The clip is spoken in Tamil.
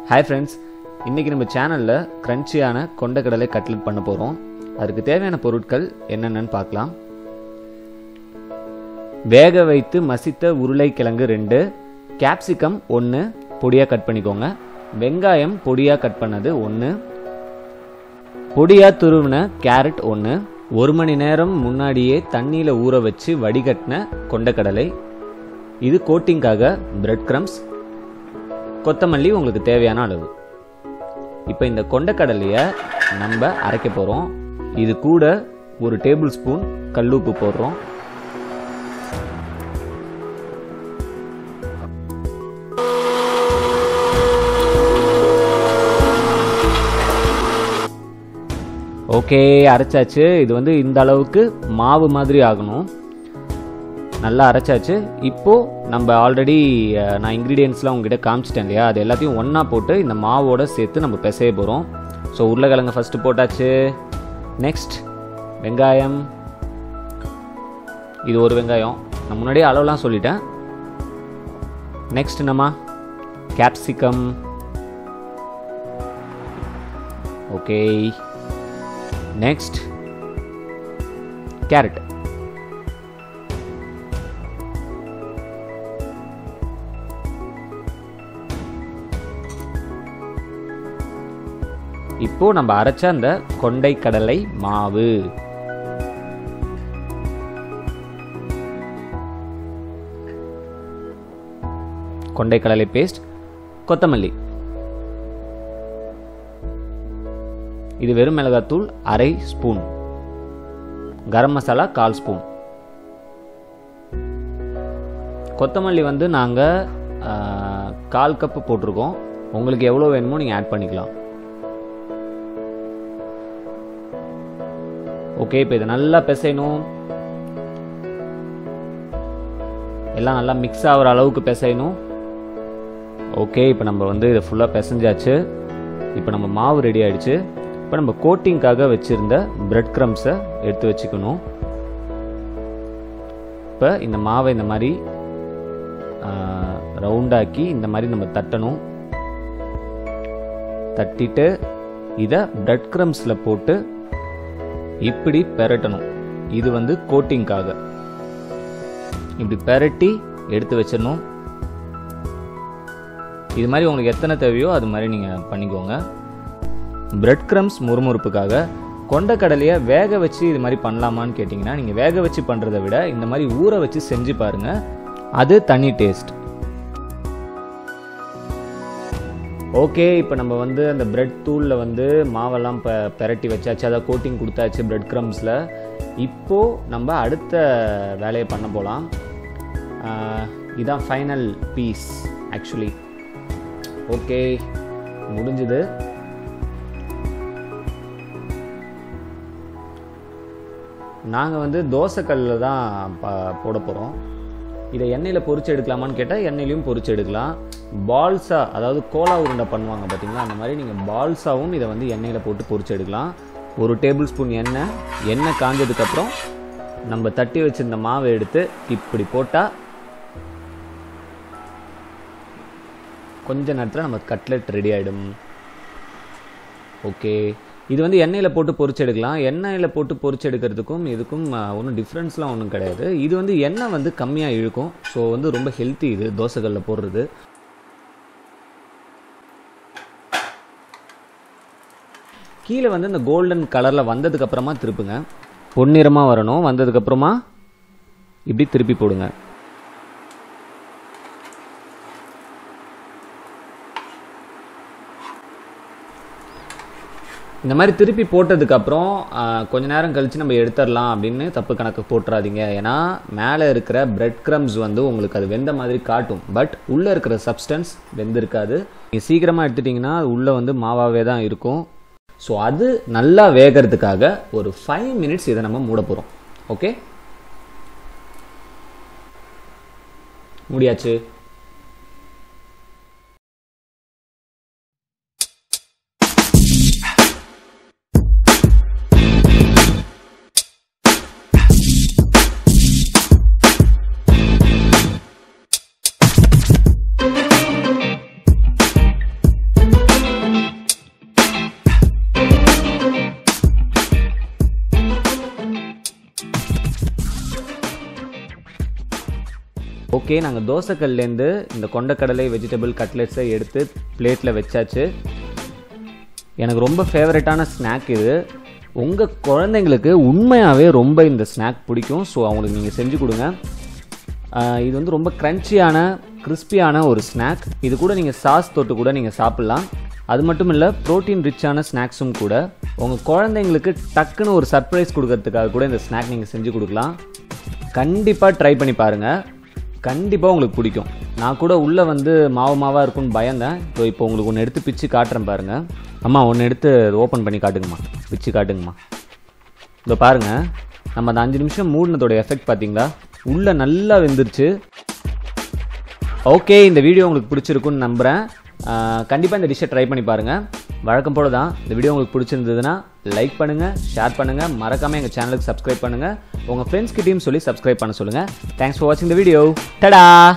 ஹாய் ஃப்ரெண்ட்ஸ் இன்றைக்கி நம்ம சேனலில் க்ரன்ச்சியான கொண்டக்கடலை கட்லெட் பண்ண போகிறோம் அதுக்கு தேவையான பொருட்கள் என்னென்னு பார்க்கலாம் வேக வைத்து மசித்த உருளைக்கிழங்கு ரெண்டு கேப்சிகம் ஒன்று பொடியாக கட் பண்ணிக்கோங்க வெங்காயம் பொடியாக கட் பண்ணது ஒன்று பொடியாக துருவின கேரட் ஒன்று ஒரு மணி நேரம் முன்னாடியே தண்ணியில் ஊற வச்சு வடிகட்டின கொண்டக்கடலை இது கோட்டிங்காக பிரெட் க்ரம்ஸ் கொத்தமல்லி உங்களுக்கு தேவையான அளவு இப்போ இந்த கொண்டக்கடலையை நம்ம அரைக்க போகிறோம் இது கூட ஒரு டேபிள் ஸ்பூன் கல்லுப்பு போடுறோம் ஓகே அரைச்சாச்சு இது வந்து இந்த அளவுக்கு மாவு மாதிரி ஆகணும் நல்லா அரைச்சாச்சு இப்போ நம்ம ஆல்ரெடி நான் இன்க்ரீடியன்ஸ்லாம் உங்ககிட்ட காமிச்சிட்டேன் இல்லையா அது எல்லாத்தையும் ஒன்றா போட்டு இந்த மாவோட சேர்த்து நம்ம பிசைய போகிறோம் ஸோ உருளைக்கிழங்கு ஃபஸ்ட்டு போட்டாச்சு நெக்ஸ்ட் வெங்காயம் இது ஒரு வெங்காயம் நான் முன்னாடியே அளவுலாம் சொல்லிட்டேன் நெக்ஸ்ட் நம்ம கேப்சிகம் ஓகே நெக்ஸ்ட் கேரட் இப்போ நம்ம அரைச்ச அந்த கொண்டை கடலை மாவு கொண்டை கடலை பேஸ்ட் கொத்தமல்லி இது வெறும் மிளகாத்தூள் அரை ஸ்பூன் கரம் மசாலா கால் ஸ்பூன் கொத்தமல்லி வந்து நாங்கள் கால் கப்பு போட்டிருக்கோம் உங்களுக்கு எவ்வளோ வேணுமோ நீங்கள் ஆட் பண்ணிக்கலாம் ஓகே இப்போ இதை நல்லா பிசையணும் எல்லாம் நல்லா மிக்ஸ் ஆகிற அளவுக்கு பிசையணும் ஓகே இப்போ நம்ம வந்து இதை ஃபுல்லாக பிசைஞ்சாச்சு இப்போ நம்ம மாவு ரெடி ஆயிடுச்சு இப்போ நம்ம கோட்டிங்காக வச்சுருந்த பிரெட் க்ரம்ஸை எடுத்து வச்சுக்கணும் இப்போ இந்த மாவை இந்த மாதிரி ரவுண்டாக்கி இந்த மாதிரி நம்ம தட்டணும் தட்டிட்டு இதை பிரெட் க்ரம்ஸில் போட்டு இப்படி பெரட்டணும் இது வந்து கோட்டிங்காக இப்படி பெரட்டி எடுத்து வச்சிடணும் இது மாதிரி உங்களுக்கு எத்தனை தேவையோ அது மாதிரி நீங்கள் பண்ணிக்கோங்க பிரெட் க்ரம்ஸ் முறுமுறுப்புக்காக கொண்டக்கடலையை வேக வச்சு இது மாதிரி பண்ணலாமான்னு கேட்டிங்கன்னா நீங்கள் வேக வச்சு பண்ணுறதை விட இந்த மாதிரி ஊற வச்சு செஞ்சு பாருங்கள் அது தனி டேஸ்ட் ஓகே இப்போ நம்ம வந்து அந்த பிரெட் தூளில் வந்து மாவெல்லாம் ப பெரட்டி வச்சாச்சு அதை கோட்டிங் கொடுத்தாச்சு பிரெட் க்ரம்ஸில் இப்போது நம்ம அடுத்த வேலையை பண்ண போகலாம் இதான் ஃபைனல் பீஸ் ஆக்சுவலி ஓகே முடிஞ்சுது நாங்கள் வந்து தோசைக்கல்லில் தான் ப போட போகிறோம் இதை எண்ணெயில் பொரிச்சு எடுக்கலாமான்னு கேட்டால் எண்ணெயிலையும் பொரிச்சு எடுக்கலாம் பால்ஸா அதாவது கோலா உருண்டை பண்ணுவாங்க பார்த்தீங்களா அந்த மாதிரி நீங்கள் பால்ஸாவும் இதை வந்து எண்ணெயில் போட்டு பொரிச்சு எடுக்கலாம் ஒரு டேபிள் ஸ்பூன் எண்ணெய் எண்ணெய் காஞ்சதுக்கப்புறம் நம்ம தட்டி வச்சிருந்த மாவை எடுத்து இப்படி போட்டால் கொஞ்ச நேரத்தில் நம்ம கட்லெட் ரெடி ஆகிடும் ஓகே இது வந்து எண்ணெயில் போட்டு பொரிச்சு எடுக்கலாம் எண்ணெயில் போட்டு பொரிச்சு எடுக்கிறதுக்கும் இதுக்கும் ஒன்றும் டிஃப்ரென்ஸ்லாம் ஒன்றும் கிடையாது இது வந்து எண்ணெய் வந்து கம்மியாக இழுக்கும் ஸோ வந்து ரொம்ப ஹெல்த்தி இது தோசைகளில் போடுறது கீழே வந்து இந்த கோல்டன் கலரில் வந்ததுக்கப்புறமா திருப்புங்க பொன்னிறமாக வரணும் வந்ததுக்கப்புறமா இப்படி திருப்பி போடுங்க இந்த மாதிரி திருப்பி போட்டதுக்கப்புறம் கொஞ்ச நேரம் கழித்து நம்ம எடுத்துடலாம் அப்படின்னு தப்பு கணக்கு போட்டுறாதீங்க ஏன்னா மேலே இருக்கிற பிரெட் க்ரம்ஸ் வந்து உங்களுக்கு அது வெந்த மாதிரி காட்டும் பட் உள்ளே இருக்கிற சப்ஸ்டன்ஸ் வெந்திருக்காது நீங்கள் சீக்கிரமாக எடுத்துட்டிங்கன்னா அது உள்ளே வந்து மாவாகவே தான் இருக்கும் ஸோ அது நல்லா வேகிறதுக்காக ஒரு ஃபைவ் மினிட்ஸ் இதை நம்ம மூட போகிறோம் ஓகே முடியாச்சு ஓகே நாங்கள் தோசைக்கல்லேருந்து இந்த கொண்டக்கடலை வெஜிடபிள் கட்லெட்ஸை எடுத்து பிளேட்டில் வச்சாச்சு எனக்கு ரொம்ப ஃபேவரட்டான ஸ்நாக் இது உங்கள் குழந்தைங்களுக்கு உண்மையாகவே ரொம்ப இந்த ஸ்நாக் பிடிக்கும் ஸோ அவங்களுக்கு நீங்கள் செஞ்சு கொடுங்க ஆஹ் இது வந்து ரொம்ப க்ரன்ச்சியான கிறிஸ்பியான ஒரு ஸ்நாக் இது கூட நீங்கள் சாஸ் தொட்டு கூட நீங்கள் சாப்பிட்லாம் அது மட்டும் இல்லை ப்ரோட்டீன் ரிச்சான ஸ்நாக்ஸும் கூட உங்கள் குழந்தைங்களுக்கு டக்குன்னு ஒரு சர்ப்ரைஸ் கொடுக்கறதுக்காக கூட இந்த ஸ்நாக் நீங்கள் செஞ்சு கொடுக்கலாம் கண்டிப்பாக ட்ரை பண்ணி பாருங்கள் கண்டிப்பாக உங்களுக்கு பிடிக்கும் நான் கூட உள்ளே வந்து மாவு மாவாக இருக்கும்னு பயந்தேன் ஸோ இப்போ உங்களுக்கு ஒன்று எடுத்து பிச்சு காட்டுறேன் பாருங்கள் அம்மா ஒன்று எடுத்து ஓப்பன் பண்ணி காட்டுங்கம்மா பிச்சு காட்டுங்கம்மா இதோ பாருங்க நம்ம அந்த அஞ்சு நிமிஷம் மூடினதோட எஃபெக்ட் பார்த்தீங்களா உள்ள நல்லா வெந்துருச்சு ஓகே இந்த வீடியோ உங்களுக்கு பிடிச்சிருக்குன்னு நம்புகிறேன் கண்டிப்பாக இந்த டிஷ்ஷை ட்ரை பண்ணி பாருங்கள் வழக்கம் போல தான் இந்த வீடியோ உங்களுக்கு பிடிச்சிருந்ததுன்னா லைக் பண்ணுங்கள் ஷேர் பண்ணுங்கள் மறக்காமல் எங்கள் சேனலுக்கு சப்ஸ்கிரைப் பண்ணுங்கள் உங்கள் ஃப்ரெண்ட்ஸ் கிட்டேயும் சொல்லி சப்ஸ்கிரைப் பண்ண சொல்லுங்கள் தேங்க்ஸ் ஃபார் வாட்சிங் த வீடியோ டடா